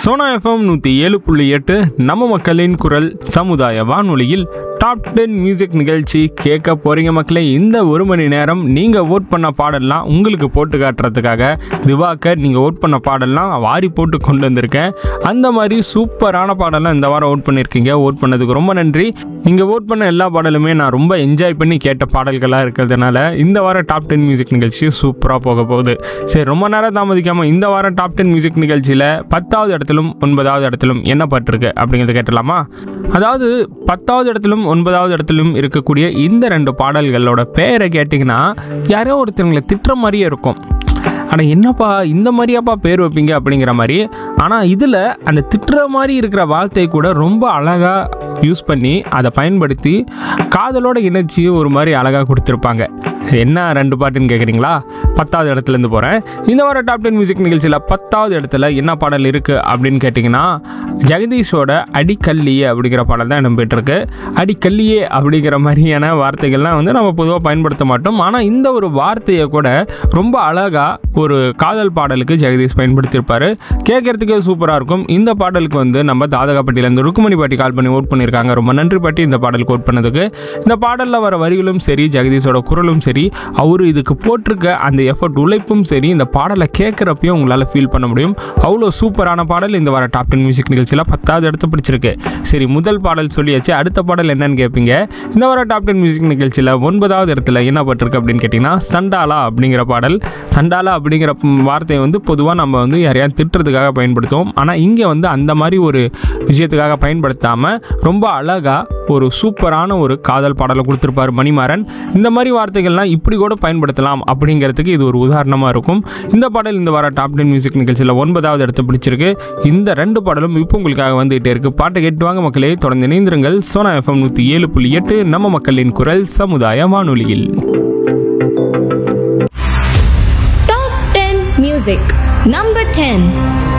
Sona FM நூற்றி ஏழு புள்ளி எட்டு நம்ம மக்களின் குரல் சமுதாய வானொலியில் டாப் டென் மியூசிக் நிகழ்ச்சி கேட்க போறீங்க மக்களே இந்த ஒரு மணி நேரம் நீங்கள் ஓட் பண்ண பாடல்லாம் உங்களுக்கு போட்டு காட்டுறதுக்காக திவாகர் நீங்கள் ஓட் பண்ண பாடல்லாம் வாரி போட்டு கொண்டு வந்திருக்கேன் அந்த மாதிரி சூப்பரான பாடலாம் இந்த வாரம் ஓட் பண்ணியிருக்கீங்க ஓட் பண்ணதுக்கு ரொம்ப நன்றி நீங்கள் ஓட் பண்ண எல்லா பாடலுமே நான் ரொம்ப என்ஜாய் பண்ணி கேட்ட பாடல்களாக இருக்கிறதுனால இந்த வாரம் டாப் டென் மியூசிக் நிகழ்ச்சி சூப்பராக போக போகுது சரி ரொம்ப நேரம் தாமதிக்காமல் இந்த வாரம் டாப் டென் மியூசிக் நிகழ்ச்சியில் பத்தாவது இடத்திலும் ஒன்பதாவது இடத்திலும் என்ன பட்டிருக்கு அப்படிங்கிறத கேட்டலாமா அதாவது பத்தாவது இடத்திலும் ஒன்பதாவது இடத்திலும் இருக்கக்கூடிய இந்த ரெண்டு பாடல்களோட பேரை கேட்டிங்கன்னா யாரோ ஒருத்தவங்களை திட்டுற மாதிரியே இருக்கும் ஆனால் என்னப்பா இந்த மாதிரியாப்பா பேர் வைப்பீங்க அப்படிங்கிற மாதிரி ஆனால் இதில் அந்த திட்டுற மாதிரி இருக்கிற வார்த்தை கூட ரொம்ப அழகாக யூஸ் பண்ணி அதை பயன்படுத்தி காதலோட இணைச்சி ஒரு மாதிரி அழகாக கொடுத்துருப்பாங்க என்ன ரெண்டு பாட்டுன்னு கேட்குறீங்களா பத்தாவது இடத்துலேருந்து போகிறேன் இந்த வாரம் டாப் டென் மியூசிக் நிகழ்ச்சியில் பத்தாவது இடத்துல என்ன பாடல் இருக்குது அப்படின்னு கேட்டிங்கன்னா ஜெகதீஷோட அடிக்கல்லியே அப்படிங்கிற பாடல் தான் இடம்பெற்றிருக்கு அடிக்கல்லியே அப்படிங்கிற மாதிரியான வார்த்தைகள்லாம் வந்து நம்ம பொதுவாக பயன்படுத்த மாட்டோம் ஆனால் இந்த ஒரு வார்த்தையை கூட ரொம்ப அழகாக ஒரு காதல் பாடலுக்கு ஜெகதீஷ் பயன்படுத்தியிருப்பாரு கேட்கறதுக்கே சூப்பராக இருக்கும் இந்த பாடலுக்கு வந்து நம்ம தாதகாப்பட்டியிலேருந்து ருக்குமணி பாட்டி கால் பண்ணி ஓட் பண்ணியிருக்காங்க ரொம்ப நன்றி பாட்டி இந்த பாடலுக்கு ஓட் பண்ணதுக்கு இந்த பாடலில் வர வரிகளும் சரி ஜெகதீஷோட குரலும் சரி அவர் இதுக்கு போட்டிருக்க அந்த எஃபர்ட் உழைப்பும் சரி இந்த பாடலை கேட்குறப்பையும் உங்களால் ஃபீல் பண்ண முடியும் அவ்வளோ சூப்பரான பாடல் இந்த வர டாப் டென் மியூசிக் நிகழ்ச்சியில் பத்தாவது இடத்து பிடிச்சிருக்கு சரி முதல் பாடல் சொல்லியாச்சு அடுத்த பாடல் என்னன்னு கேட்பீங்க இந்த வர டாப் டென் மியூசிக் நிகழ்ச்சியில் ஒன்பதாவது இடத்துல என்ன பட்டிருக்கு அப்படின்னு கேட்டிங்கன்னா சண்டாலா அப்படிங்கிற பாடல் சண்டாலா அப்படிங்கிற ம், வார்த்தையை வந்து பொதுவாக நம்ம வந்து யாரையாவது திட்டுறதுக்காக பயன்படுத்துவோம் ஆனால் இங்கே வந்து அந்த மாதிரி ஒரு விஷயத்துக்காக பயன்படுத்தாமல் ரொம்ப அழகாக ஒரு சூப்பரான ஒரு காதல் பாடலை கொடுத்துருப்பாரு மணிமாறன் இந்த மாதிரி வார்த்தைகள்லாம் இப்படி கூட பயன்படுத்தலாம் அப்படிங்கிறதுக்கு இது ஒரு உதாரணமாக இருக்கும் இந்த பாடல் இந்த வார டாப் டென் மியூசிக் நிகழ்ச்சியில் ஒன்பதாவது இடத்தை பிடிச்சிருக்கு இந்த ரெண்டு பாடலும் இப்போ உங்களுக்காக வந்துகிட்டே இருக்கு பாட்டை கேட்டு வாங்க மக்களே தொடர்ந்து இணைந்திருங்கள் சோனா எஃப்எம் நூற்றி ஏழு புள்ளி எட்டு நம்ம மக்களின் குரல் சமுதாய வானொலியில் Top 10 Music Number 10